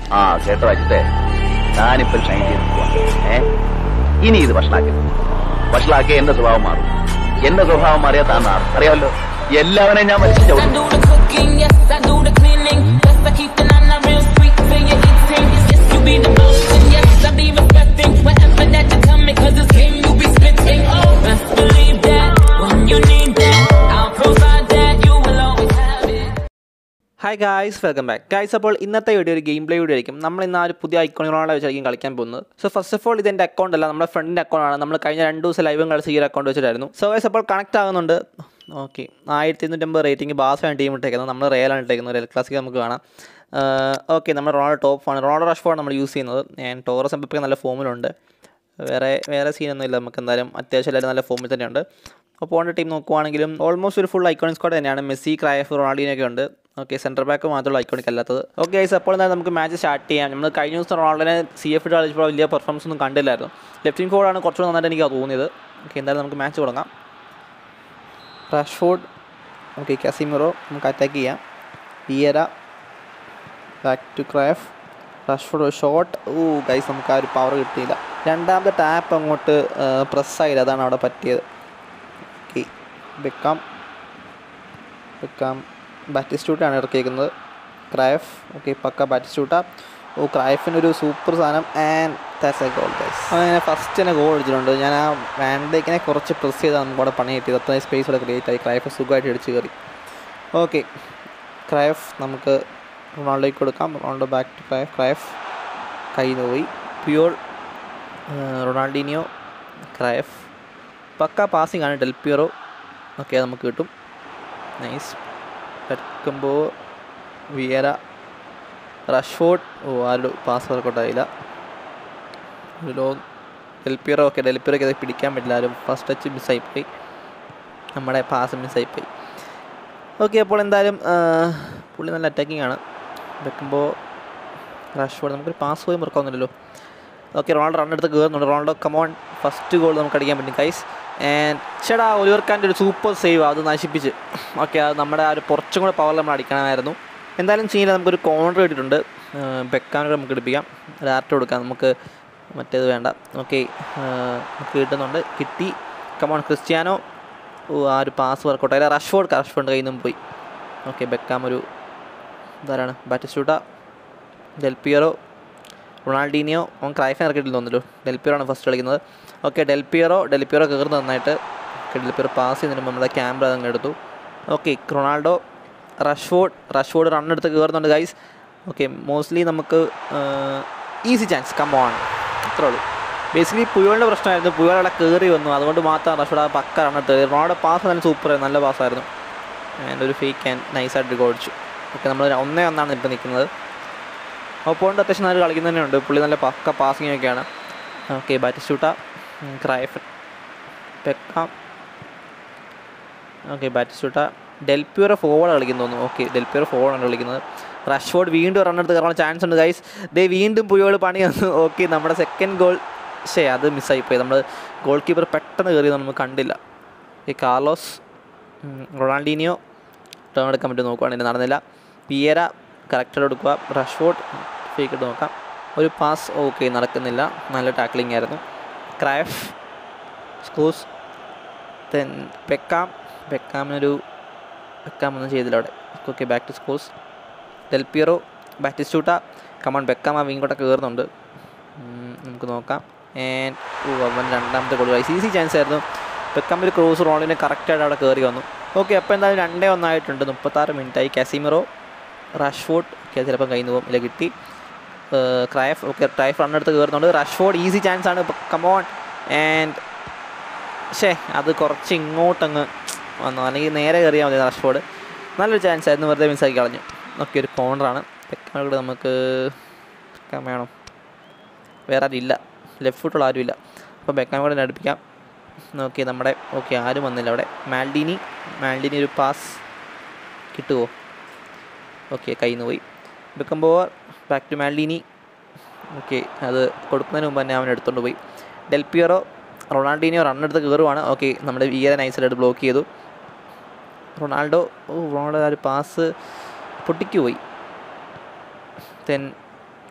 ആ കേട്ടോ അജിത്തെ ഞാനിപ്പോൾ ഷൈൻ ചെയ്ത് പോവാ ഏ ഇനി ഇത് വഷളാക്കി വഷളാക്കി എന്റെ സ്വഭാവം മാറും എന്റെ സ്വഭാവം മാറിയാ താൻ മാറും അറിയാമല്ലോ എല്ലാവരെയും ഞാൻ വലിച്ചു I ചവിട്ടും do the cooking, yes, I do the cleaning. Yes, I keep the nana real sweet for your eating. Yes, you be the boss, and yes, I be respecting whatever that you tell me, cause it's game you be spitting. Oh, best believe that when you need that, I'll provide that. You will always have it. Hi guys welcome back guys അപ്പോൾ ഇന്നത്തെ video ഒരു game play video ആയിരിക്കും നമ്മൾ ഇന്ന് ആ ഒരു പുതിയ ഐക്കോണുകളോടെ വെച്ചായിരിക്കും കളിക്കാൻ പോകുന്നത് സോ ഫസ്റ്റ് ഓഫ് ഓൾ ഇതെൻ്റെ അക്കൗണ്ട് അല്ല നമ്മുടെ ഫ്രണ്ടിൻ്റെ അക്കൗണ്ടാണ് നമ്മൾ കഴിഞ്ഞ രണ്ട് ദിവസം ലൈവും കളിച്ച് ഈ ഒരു അക്കൗണ്ട് വെച്ചിട്ടായിരുന്നു സോ ഗൈസ് അപ്പോൾ കണക്ട് ആകുന്നുണ്ട് ഓക്കെ ആയിരത്തി ഇരുന്നൂറ്റമ്പത് റേറ്റിംഗ് ബാസാണ് ടീം ഇട്ടേക്കുന്നത് നമ്മൾ റയലാണ് ഇട്ടേക്കുന്നത് റയൽ ക്ലാസിക് നമുക്ക് കാണാം ഓക്കെ നമ്മൾ റൊണാൾഡോ ടോപ്പ് ആണ് റൊണാൾഡോ റഷ് നമ്മൾ യൂസ് ചെയ്യുന്നത് ഞാൻ ടോറസ് എംബപ്പെ നല്ല ഫോമിലുണ്ട് വേറെ വേറെ സീനൊന്നും ഇല്ല നമുക്ക് എന്തായാലും അത്യാവശ്യം എല്ലാവരും നല്ല ഫോമിൽ തന്നെയുണ്ട് അപ്പോൾ പോകേണ്ട ടീം നോക്കുവാണെങ്കിലും ഓൾമോസ്റ്റ് ഒരു ഫുൾ ഐക്കോണിക് സ്ക്വാഡ് തന്നെയാണ് മെസ്സി ക്രൈഫ് റൊണാൾഡിനൊക്കെ ഉണ്ട് ഓക്കെ സെൻറ്റർ ബാക്ക് മാത്രമുള്ള ഐക്കോണിക് അല്ലാത്തത് ഓക്കെ ഗൈസ് അപ്പോൾ എന്തായാലും നമുക്ക് മാച്ച് സ്റ്റാർട്ട് ചെയ്യാം നമ്മൾ കഴിഞ്ഞ ദിവസം റൊണാൾഡിനെ സി എഫ് ഇട്ട് കളിച്ചപ്പോൾ വലിയ പെർഫോമൻസ് ഒന്നും കണ്ടില്ലായിരുന്നു ലെഫ്റ്റിംഗ് ഫോർഡാണ് കുറച്ചുകൂടെ നന്നായിട്ട് എനിക്ക് തോന്നിയത് ഓക്കെ എന്തായാലും നമുക്ക് മാച്ച് തുടങ്ങാം റാഷ്ഫോർഡ് ഓക്കെ കസിമിറോ നമുക്ക് അറ്റാക്ക് ചെയ്യാം Vieira back to Cruyff Rashford ഒരു ഷോട്ട് ഓ ഗൈസ് നമുക്ക് ആ ഒരു പവർ കിട്ടിയില്ല രണ്ടാമത്തെ ടാപ്പ് അങ്ങോട്ട് പ്രസ്സായില്ല അതാണ് അവിടെ പറ്റിയത് ഓക്കെ ബെക്കാം ബെക്കാം ബാറ്റിസ്റ്റൂട്ടാണ് ഇറക്കിയേക്കുന്നത് ക്രൈഫ് ഓക്കെ പക്ക ബാറ്റിസ്റ്റൂട്ട ഓ ക്രൈഫിനൊരു സൂപ്പർ സാധനം and that's a goal guys അങ്ങനെ ഫസ്റ്റ് തന്നെ ഗോൾ അടിച്ചിട്ടുണ്ട് ഞാൻ ആ വാൻഡേക്കിനെ കുറച്ച് പ്രസ് ചെയ്താൽ നമുക്ക് അവിടെ പണി കിട്ടിയത് അത്രയും സ്പേസ് ഇവിടെ ക്രിയേറ്റ് ആയി ക്രൈഫ് സുഖമായിട്ട് അടിച്ച് കയറി ഓക്കെ ക്രൈഫ് നമുക്ക് റൊണാൾഡോയ്ക്ക് കൊടുക്കാം Ronaldo back to Cruyff Cruyff കയ്യിൽ നിന്ന് പോയി പ്യൂർ റൊണാൾഡീനിയോ ക്രൈഫ് പക്ക പാസിംഗ് ആണ് ഡെൽപ്പിയറോ ഓക്കെ നമുക്ക് കിട്ടും നൈസ് എടുക്കുമ്പോൾ വിയര റഷ്ഫോർഡ് ഓ ആരുടെ പാസ് വർക്കൗട്ടായില്ല ഒരു ലോങ് ഡെൽപ്പിയറോ ഒക്കെ ഡെൽപ്പിയറൊക്കെ അത് പിടിക്കാൻ പറ്റില്ല ആരും ഫസ്റ്റ് ടച്ച് മിസ്സായിപ്പോയി നമ്മുടെ പാസ് മിസ്സായിപ്പോയി ഓക്കെ അപ്പോൾ എന്തായാലും ആ, പുള്ളി നല്ല അറ്റാക്കിംഗ് ആണ് വെക്കുമ്പോൾ റഷ്ഫോർഡ് നമുക്കൊരു പാസ് പോയി മുറക്കാവുന്നില്ലല്ലോ ഓക്കെ റൊണാൾഡോ റൺ എടുത്ത് കയറുന്നുണ്ട് റൊണാൾഡോ കമോൺ ഫസ്റ്റ് ഗോൾ നമുക്ക് അടിക്കാൻ പറ്റും കൈസ് ആൻഡ് ചേടാ ഒലിവർ ഖാൻ്റെ ഒരു സൂപ്പർ സേവ് അത് നശിപ്പിച്ച് ഓക്കെ അത് നമ്മുടെ ആ ഒരു കുറച്ചും കൂടെ പവർ നമ്മൾ അടിക്കണമായിരുന്നു എന്തായാലും ചെയ്യുന്നത് നമുക്കൊരു കോൺട്ര കിട്ടിയിട്ടുണ്ട് ബെക്കാനോട് നമുക്ക് എടുപ്പിക്കാം ലാറ്റ് കൊടുക്കാം നമുക്ക് മറ്റേത് വേണ്ട ഓക്കെ നമുക്ക് കിട്ടുന്നുണ്ട് കിട്ടി കമോൺ ക്രിസ്ത്യാനോ ഓ ആ ഒരു പാസ് വർക്കൗട്ട് അതിൽ റഷ്ഫോർഡ് റഷ്ഫോർഡ് കയ്യിൽ നിന്നും പോയി ഓക്കെ ബെക്കാം ഒരു ഇതാരാണ് ബാറ്റിസ്റ്റൂട്ട ഡെൽപിയറോ റൊണാൾഡീനിയോ അവൻ ക്രൈഫിനെ ഇറക്കിയിട്ടില്ല തോന്നുന്നല്ലോ ഡെൽപിയറോ ആണ് ഫസ്റ്റ് കളിക്കുന്നത് ഓക്കെ ഡെൽപിയറോ ഡെൽപിയറോ കയറുന്ന നന്നായിട്ട് ഓക്കെ ഡെൽപിയറോ പാസ് ചെയ്യുന്നതിന് മുമ്പ് നമ്മുടെ ക്യാമറ അതങ്ങ് എടുത്തു okay Ronaldo Rashford Rashford run എടുത്ത് കയറുന്നുണ്ട് ഗൈസ് ഓക്കെ മോസ്റ്റ്ലി നമുക്ക് ഈസി ചാൻസ് കമ്പോൺ അത്രേ ഉള്ളൂ ബേസിക്കലി പുയോളിൻ്റെ പ്രശ്നമായിരുന്നു പുയോൾ അവിടെ കയറി വന്നു അതുകൊണ്ട് മാത്രം റഷ്ഫോർഡ് ആ പക്ക റൺ എടുത്ത് റൊണാൾഡോ പാസ് നല്ല സൂപ്പർ നല്ല പാസ്സായിരുന്നു ആൻഡ് ഒരു ഫേക്ക് ആൻഡ് നൈസായിട്ട് ഗോളിച്ചു ഓക്കെ നമ്മൾ ഒന്നേ ഒന്നാണ് ഇപ്പോൾ നിൽക്കുന്നത് ഒപ്പോണ്ട് അത്യാവശ്യം നല്ല കളിക്കുന്നതന്നെയുണ്ട് പുള്ളി നല്ല പക്ക പാസിംഗ് ഒക്കെയാണ് okay Batistuta Cruyff Beckham okay Batistuta Del Piero forward കളിക്കുന്നു തോന്നുന്നു ഓക്കെ ഡെൽപ്യൂറോ ഫോർവേഡാണ് കളിക്കുന്നത് റഷ്ഫോർഡ് വീണ്ടും റൺ എടുത്ത് കയറാൻ ചാൻസ് ഉണ്ട് ഗൈസ് ദേ വീണ്ടും പുയോട് പണി വന്നു ഓക്കെ നമ്മുടെ സെക്കൻഡ് ഗോൾ ശേ അത് മിസ്സായിപ്പോയി നമ്മൾ ഗോൾ കീപ്പർ പെട്ടെന്ന് കയറി നമ്മൾ കണ്ടില്ല ഈ കാർലോസ് ഉം, റൊണാൾഡീനിയോ ടേൺ എടുക്കാൻ പറ്റും നോക്കുവാണെങ്കിൽ നടന്നില്ല പിയര കറക്റ്റായിട്ട് എടുക്കുക റഷ്ഫോർഡ് ഫേക്ക് ഇട്ട് നോക്കാം ഒരു പാസ് ഓക്കെ നടക്കുന്നില്ല നല്ല ടാക്ലിംഗ് ആയിരുന്നു ക്രാഫ് സ്കൂസ് തെൻ ബെക്കാം ബെക്കാമിനൊരു ബെക്കാം ഒന്നും ചെയ്തില്ല അവിടെ okay back to Scholes Del Piero Batistuta come on Beckham ആ വിങ്ങോട്ടൊക്കെ കയറുന്നുണ്ട് ഉം, നമുക്ക് നോക്കാം ആൻഡ് ഓ അവൻ രണ്ടാമത്തെ ഗോൾ ഈസി ചാൻസ് ആയിരുന്നു ബെക്കാം ഒരു ക്രോസ് റോളിന് കറക്റ്റായിട്ട് അവിടെ കയറി വന്നു ഓക്കെ അപ്പോൾ എന്തായാലും രണ്ടേ ഒന്നായിട്ടുണ്ട് മുപ്പത്താറ് മിനിറ്റായി കാസിമിറോ റഷ്ഫോർഡ് ഒക്കെ ചിലപ്പോൾ കയ്യിൽ നിന്ന് പോകും ഇല്ല കിട്ടി ക്രൈഫ് ഓക്കെ ക്രൈഫ് റൺ എടുത്ത് കയറുന്നുണ്ട് റഷ്ഫോർഡ് ഈസി ചാൻസ് ആണ് കമോൺ ആൻഡ് ഷേ അത് കുറച്ച് ഇങ്ങോട്ടങ്ങ് വന്നു അല്ലെങ്കിൽ നേരെ കയറിയാൽ മതി റഷ്ഫോർഡ് നല്ലൊരു ചാൻസ് ആയിരുന്നു വെറുതെ മിസ്സാക്കി കളഞ്ഞു ഓക്കെ ഒരു കോർണറാണ് പെക്കാനോട് നമുക്ക് പെക്കാൻ വേണം വേറെ ആരും ഇല്ല ലെഫ്റ്റ് ഫുട്ടുള്ള ആരും ഇല്ല അപ്പോൾ ബെക്കാൻ കൂടെ അടുപ്പിക്കാം ഓക്കെ നമ്മുടെ ഓക്കെ ആരും വന്നില്ല അവിടെ മാൽഡീനി മാൽഡീനി ഒരു പാസ് കിട്ടുമോ ഓക്കെ കയ്യിൽ നിന്ന് പോയി വെക്കുമ്പോൾ ബാക്ക് ടു മാൽഡീനി ഓക്കെ അത് കൊടുക്കുന്നതിന് മുമ്പ് തന്നെ അവൻ എടുത്തുകൊണ്ട് പോയി ഡെൽപിയറോ റൊണാൾഡീനിയോ റൺ എടുത്ത് കയറുവാണ് ഓക്കെ നമ്മുടെ വിയറെ നൈസായിട്ട് ബ്ലോക്ക് ചെയ്തു റൊണാൾഡോ ഓ റൊണാൾഡോ ആ ഒരു പാസ് പൊട്ടിക്ക് പോയി then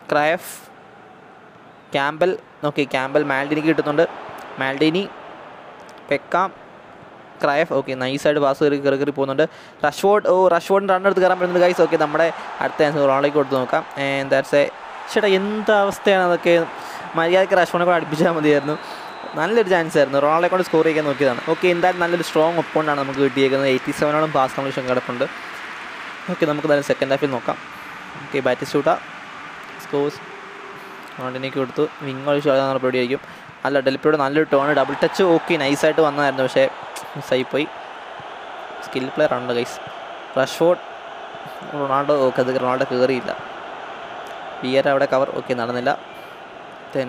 Cruyff Campbell okay Campbell മാൽഡിനിക്ക് കിട്ടുന്നുണ്ട് മാൽഡിനി പെക്കാം ക്രയഫ് ഓക്കെ നൈസായിട്ട് പാസ് കയറി കയറി കയറി പോകുന്നുണ്ട് റഷ്വോർഡ് ഓ റഷ്വോർഡിന് റൺ എടുത്ത് കയറാൻ പറ്റുന്നുണ്ട് ഗൈസ് ഓക്കെ നമ്മുടെ അടുത്ത ചാൻസ് റോണോയ്ക്ക് കൊടുത്ത് നോക്കാം ആൻഡ് ദാറ്റ്സ് എ ചേട്ടാ എന്ത് അവസ്ഥയാണ് അതൊക്കെ മര്യാദയ്ക്ക് റഷ്വോണിനെ കൂടെ അടുപ്പിച്ചാൽ മതിയായിരുന്നു നല്ലൊരു ചാൻസ് ആയിരുന്നു റൊണാൾഡെ കൊണ്ട് സ്കോർ ചെയ്യാൻ നോക്കിയതാണ് ഓക്കെ എന്തായാലും നല്ലൊരു സ്ട്രോങ് ഒപ്പോണ്ടാണ് നമുക്ക് കിട്ടിയേക്കുന്നത് എയ്റ്റി സെവനോളം പാസ് കമ്മീഷൻ കിടപ്പുണ്ട് ഓക്കെ നമുക്ക് എന്തായാലും സെക്കൻഡ് ഹാഫിൽ നോക്കാം ഓക്കെ ബാറ്റിസ്റ്റൂട്ട സ്കോസ് റൗണ്ടിനേക്ക് കൊടുത്തു വിങ് ഒഴിച്ച് കളയാൻ പരിപാടി ആയിരിക്കും അല്ല ഡെലിപ്പിയുടെ നല്ലൊരു ടേൺ ഡബിൾ ടച്ച് ഓക്കെ നൈസായിട്ട് വന്നതായിരുന്നു പക്ഷേ മിസ്സായിപ്പോയി സ്കിൽ പ്ലെയർ ആണ് ഗൈസ് റഷ്ഫോർഡ് റൊണാൾഡോ ഓക്കെ അത് റൊണാൾഡോ കയറിയില്ല വിയർ അവിടെ കവർ ഓക്കെ നടന്നില്ല ദെൻ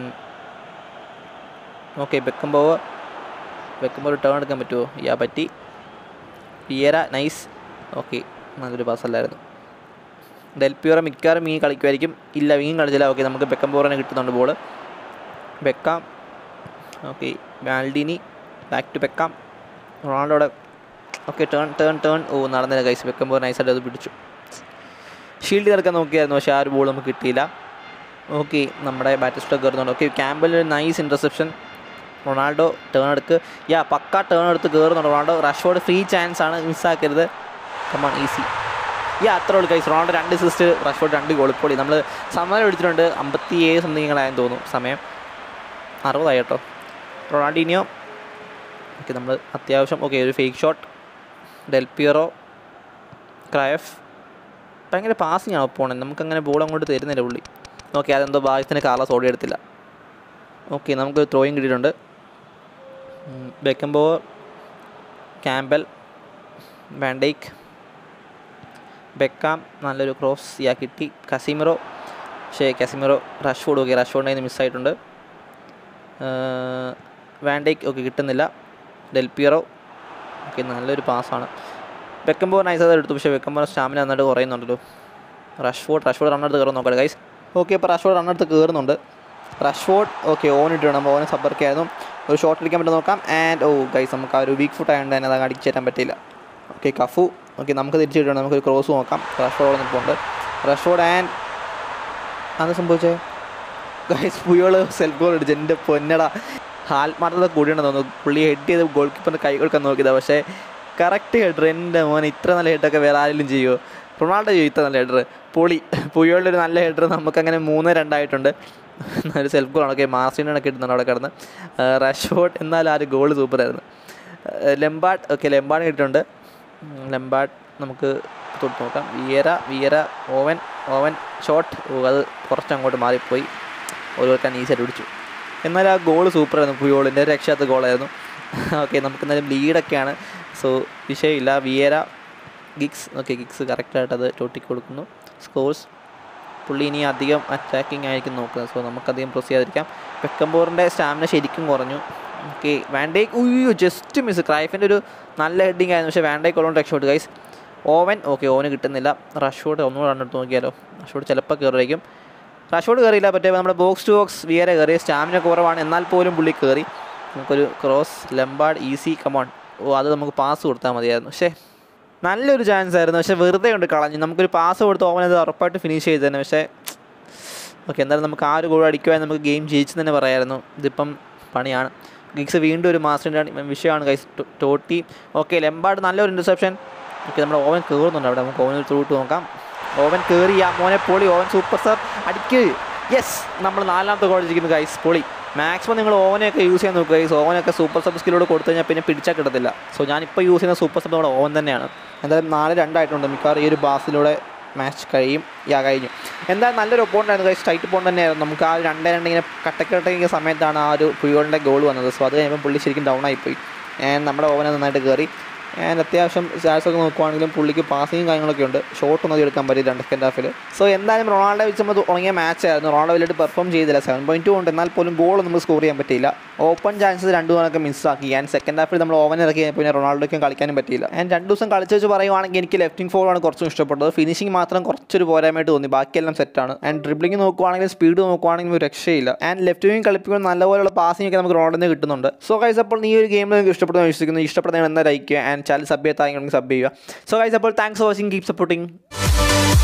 ഓക്കെ വെക്കുമ്പോൾ വെക്കുമ്പോൾ ഒരു ടേൺ എടുക്കാൻ പറ്റുമോ യാ പറ്റി വിയര നൈസ് ഓക്കെ നല്ലൊരു പാസ് അല്ലായിരുന്നു ഡെൽപ്പിയോറ മിക്കവാറും മീൻ കളിക്കുമായിരിക്കും ഇല്ല മീൻ കളിച്ചില്ല ഓക്കെ നമുക്ക് ബെക്കംപോറിനെ കിട്ടുന്നുണ്ട് ball Beckham okay Maldini back to Beckham റൊണാൾഡോടെ ഓക്കെ ടേൺ ടേൺ ടേൺ ഓ നടന്നില്ല കൈസ് ബെക്കംപോർ നൈസായിട്ട് അത് പിടിച്ചു ഷീൽഡ് കിടക്കാൻ നോക്കിയായിരുന്നു പക്ഷേ ആ ഒരു ബോൾ നമുക്ക് കിട്ടിയില്ല ഓക്കെ നമ്മുടെ ബാറ്റിസ്റ്റോ കയറുന്നുണ്ട് ഓക്കെ ക്യാമ്പൽ ഒരു നൈസ് ഇൻ്റർസെപ്ഷൻ റൊണാൾഡോ ടേൺ എടുക്ക് യാ പക്ക ടേൺ എടുത്ത് കയറുന്നുണ്ട് റൊണാൾഡോ റഷ്ഫോർഡ് ഫ്രീ ചാൻസ് ആണ് മിസ്സാക്കരുത് കമാൺ ഈസി യാ അത്ര ഉള്ളു കൈസ് റൊണാൾഡോ രണ്ട് സിസ്റ്റ് റഷ്ഫോർഡ് രണ്ട് ഗോൾ പൊളി നമ്മൾ സമയം എടുത്തിട്ടുണ്ട് അമ്പത്തി ഏഴ് സംതിങ്ങളായെന്ന് തോന്നുന്നു സമയം അറുപതായി കേട്ടോ റൊണാൾഡീനിയോ ഓക്കെ നമ്മൾ അത്യാവശ്യം ഓക്കെ ഒരു ഫേക്ക് ഷോട്ട് ഡെൽപിയറോ ക്രയഫ് ഭയങ്കര പാസിങ് ആണ് പോണേ നമുക്കങ്ങനെ ബോൾ അങ്ങോട്ട് തരുന്നില്ല പുള്ളി ഓക്കെ അതെന്തോ ഭാഗ്യത്തിന് കാർലസ് ഓടി എടുത്തില്ല ഓക്കെ നമുക്കൊരു ത്രോയും കിട്ടിയിട്ടുണ്ട് ബെക്കംബോ ക്യാമ്പൽ വാൻഡൈക്ക് ബെക്കാം നല്ലൊരു ക്രോസ് യാ കിട്ടി കസിമിറോ പക്ഷേ കസിമിറോ റഷ്ഫോർഡ് ഓക്കെ റഷ്ഫോർഡിൻ്റെ കയ്യിൽ മിസ്സായിട്ടുണ്ട് വാൻഡൈക്ക് ഓക്കെ കിട്ടുന്നില്ല ഡെൽപിയറോ ഓക്കെ നല്ലൊരു പാസ്സാണ് വെക്കുമ്പോൾ നൈസ് അത് എടുത്തു പക്ഷേ വെക്കുമ്പോൾ സ്റ്റാമിന നന്നായിട്ട് കുറയുന്നുണ്ടല്ലോ റഷ്ഫോർഡ് റഷ്ഫോർഡ് റണ്ണെടുത്ത് കയറുന്ന നോക്കട്ടെ ഗൈസ് ഓക്കെ ഇപ്പോൾ റഷ്ഫോർഡ് റണ്ണെടുത്ത് കയറുന്നുണ്ട് റഷ്ഫോർഡ് ഓക്കെ ഓൻ ഇട്ട് വേണം ഓനെ സബർക്കായിരുന്നു ഒരു ഷോട്ട് അടിക്കാൻ പറ്റും നോക്കാം ആൻഡ് ഓ ഗൈസ് നമുക്ക് ആ ഒരു വീക്ക് ഫുട്ട് ആയതുകൊണ്ട് തന്നെ അത് അടിച്ചു തരാൻ പറ്റില്ല ഓക്കെ കഫു ഓക്കെ നമുക്ക് തിരിച്ചു കിട്ടണം നമുക്കൊരു ക്രോസ് നോക്കാം റഷ്ഫോർഡ് നിൽപ്പുണ്ട് റഷ്ഫോർഡ് ആൻഡ് അത് സംഭവിച്ചേ ഗൈസ് പുയോള് സെൽഫ് ഗോൾ അടിച്ചു എൻ്റെ പൊന്നടാ ആത്മാർത്ഥത കൂടിയാണെന്ന് തോന്നുന്നു പുള്ളി ഹെഡ് ചെയ്ത് ഗോൾ കീപ്പറിന് കൈ കൊടുക്കാൻ നോക്കിയതാണ് പക്ഷേ കറക്റ്റ് ഹെഡർ എൻ്റെ മോൻ ഇത്ര നല്ല ഹെഡൊക്കെ വേറെ ആരെങ്കിലും ചെയ്യുമോ റൊണാൾഡോ ചെയ്യും ഇത്ര നല്ല ഹെഡർ പൊളി പുയോളുടെ ഒരു നല്ല ഹെഡർ നമുക്കങ്ങനെ മൂന്ന് രണ്ടായിട്ടുണ്ട് ഒരു സെൽഫ് ഗോളാണ് ഓക്കെ മാർസിനൊക്കെ ഇടുന്നുണ്ട് അവിടെ കിടന്ന് റഷ്ഫോർഡ് എന്നാലും ആ ഒരു ഗോൾ സൂപ്പറായിരുന്നു ലെമ്പാഡ് ഓക്കെ ലെമ്പാഡ് കിട്ടിയിട്ടുണ്ട് ലെമ്പാഡ് നമുക്ക് തൊട്ട് നോക്കാം Vieira Vieira Owen Owen shot ഓ അത് കുറച്ച് അങ്ങോട്ട് മാറിപ്പോയി ഓരോരുത്തർ ഈസിയായിട്ട് പിടിച്ചു എന്നാൽ ആ ഗോൾ സൂപ്പറായിരുന്നു പുയോളിൻ്റെ രക്ഷാത്ത ഗോളായിരുന്നു ഓക്കെ നമുക്ക് എന്തായാലും ലീഡൊക്കെയാണ് സോ വിഷയമില്ല വിയര ഗിക്സ് ഓക്കെ ഗിക്സ് കറക്റ്റായിട്ട് അത് ചോട്ടിക്ക് കൊടുക്കുന്നു സ്കോഴ്സ് പുള്ളി ഇനി അധികം അറ്റാക്കിംഗ് ആയിരിക്കും നോക്കുന്നത് സോ നമുക്കധികം പ്രൊസ് ചെയ്യാതിരിക്കാം പെക്കംബോറിൻ്റെ സ്റ്റാമിന ശരിക്കും കുറഞ്ഞു ഓക്കെ വാൻഡേക്ക് ഉയ്യോ ജസ്റ്റ് മിസ് ക്രൈഫിൻ്റെ ഒരു നല്ല ഹെഡിങ് ആയിരുന്നു പക്ഷേ വാൻഡേക്ക് ഉള്ളതുകൊണ്ട് രക്ഷപ്പെട്ടു ഗൈസ് ഓവൻ ഓക്കെ ഓവന് കിട്ടുന്നില്ല റഷോട്ട് ഒന്നുകൂടെ റണ്ണെടുത്ത് നോക്കിയാലോ റഷോട്ട് ചിലപ്പോൾ കയറിയിരിക്കും റഷോട്ട് കയറിയില്ല പറ്റേ നമ്മുടെ ബോക്സ് ടു ബോക്സ് വിയറെ കയറി സ്റ്റാമിന കുറവാണ് എന്നാൽ പോലും പുള്ളി കയറി നമുക്കൊരു ക്രോസ് ലെമ്പാഡ് ഈസി കമോൺ ഓ അത് നമുക്ക് പാസ് കൊടുത്താൽ മതിയായിരുന്നു പക്ഷേ നല്ലൊരു ചാൻസ് ആയിരുന്നു പക്ഷേ വെറുതെ കൊണ്ട് കളഞ്ഞു നമുക്കൊരു പാസ് കൊടുത്ത് ഓവൻ അത് ഉറപ്പായിട്ട് ഫിനിഷ് ചെയ്ത് തന്നെ പക്ഷേ ഓക്കെ എന്തായാലും നമുക്ക് ആ ഒരു ഗോൾ അടിക്കുവാൻ നമുക്ക് ഗെയിം ജയിച്ചു തന്നെ പറയായിരുന്നു ഇതിപ്പം പണിയാണ് ഗിഗ്സ് വീണ്ടും ഒരു മാസ്റ്ററിൻ്റെ വിഷയമാണ് ഗൈസ് ടോട്ടി ഓക്കെ ലെമ്പാട് നല്ലൊരു ഇൻ്റർസെപ്ഷൻ ഓക്കെ നമ്മുടെ ഓവൻ കയറുന്നുണ്ട് അവിടെ നമുക്ക് ഓവൻ ഒരു ത്രൂട്ട് നോക്കാം ഓവൻ കയറി ആ മോനെ പൊളി ഓവൻ സൂപ്പർ സാർ അടിക്ക് യെസ് നമ്മൾ നാലാമത്തെ ഗോൾ ഇരിക്കുന്നു ഗൈസ് പൊളി മാക്സിമം നിങ്ങൾ ഓവനെയൊക്കെ യൂസ് ചെയ്യാൻ നോക്കുക ഗൈസ് ഓവനൊക്കെ സൂപ്പർ സബ് സ്കിലോട് കൊടുത്തു കഴിഞ്ഞാൽ പിന്നെ പിടിച്ചാൽ കിട്ടത്തില്ല സോ ഞാനിപ്പോൾ യൂസ് ചെയ്യുന്ന സൂപ്പർ സബ് നമ്മുടെ ഓവൻ തന്നെയാണ് എന്തായാലും നാല് രണ്ടായിട്ടുണ്ട് മിക്കവാറും ഈ ഒരു ബാസിലൂടെ മാച്ച് കഴിയും യാ കഴിഞ്ഞു എന്തായാലും നല്ലൊരു ഒപ്പോണ്ട് ആയിരുന്നു ഗൈസ് ടൈറ്റ് പോണ്ട് തന്നെയായിരുന്നു നമുക്ക് ആ ഒരു രണ്ടേ രണ്ട് ഇങ്ങനെ കട്ടക്കട്ടയ്ക്കുന്ന സമയത്താണ് ആ ഒരു പുയോളിൻ്റെ ഗോൾ വന്നത് സോ അത് കഴിയുമ്പോൾ പുള്ളി ശരിക്കും ഡൗൺ ആയിപ്പോയി ആൻഡ് നമ്മുടെ ഓവനെ നന്നായിട്ട് കയറി ആൻഡ് അത്യാവശ്യം സ്റ്റാറ്റ്സൊക്കെ നോക്കുവാണെങ്കിലും പുള്ളിക്ക് പാസിങ് കാര്യങ്ങളൊക്കെ ഉണ്ട് ഷോട്ട് ഒന്നും എടുക്കാൻ പറ്റില്ല സെക്കൻഡ് ഹാഫിൽ സോ എന്തായാലും റൊണാൾഡോ വെച്ച് നമ്മൾ തുടങ്ങിയ മാച്ച് ആയിരുന്നു റൊണാൾഡോ വലിയിട്ട് പെർഫോം ചെയ്തില്ല സെവൻ പോയിന്റ് ടു ഉണ്ട് എന്നാൽ പോലും ഗോൾ നമുക്ക് സ്കോർ ചെയ്യാൻ പറ്റിയില്ല ഓപ്പൺ ചാൻസസ് രണ്ടു തവണയൊക്കെ മിസ്സാക്കി ആൻഡ് സെക്കൻഡ് ഹാഫിൽ നമ്മൾ ഓവൻ ഇറക്കി പിന്നെ റൊണാൾഡോയ്ക്കും കളിക്കാനും പറ്റിയില്ല ആൻഡ് രണ്ട് ദിവസം കളിച്ച് വെച്ച് പറയുവാണെങ്കിൽ എനിക്ക് ലെഫ്റ്റിംഗ് ഫോർവാണ് കുറച്ചും ഇഷ്ടപ്പെട്ടത് ഫിനിഷിംഗ് മാത്രം കുറച്ചൊരു പോരായ്മയായിട്ട് തോന്നി ബാക്കിയെല്ലാം സെറ്റാണ് ആൻഡ് ഡ്രിബ്ലിംഗ് നോക്കുവാണെങ്കിൽ സ്പീഡ് നോക്കുവാണെങ്കിൽ ഒരു രക്ഷയില്ല ആൻഡ് ലെഫ്റ്റ് വിങ് കളിപ്പിക്കുമ്പോൾ നല്ലപോലെയുള്ള പാസിംഗ് ഒക്കെ നമുക്ക് റോഡിൽ നിന്ന് കിട്ടുന്നുണ്ട് സോ ഗൈസ് അപ്പോൾ ഈ ഒരു ഗെയിമിൽ നിങ്ങൾക്ക് ഇഷ്ടപ്പെടുന്ന വിശ്വസിക്കുന്നു ഇഷ്ടപ്പെടുന്ന എന്താ ലൈക്ക് ആൻഡ് ചാനൽ സബ് ചെയ്യാൻ സബ് ചെയ്യുക സോ ഗൈസ് അപ്പോൾ thanks for watching keep supporting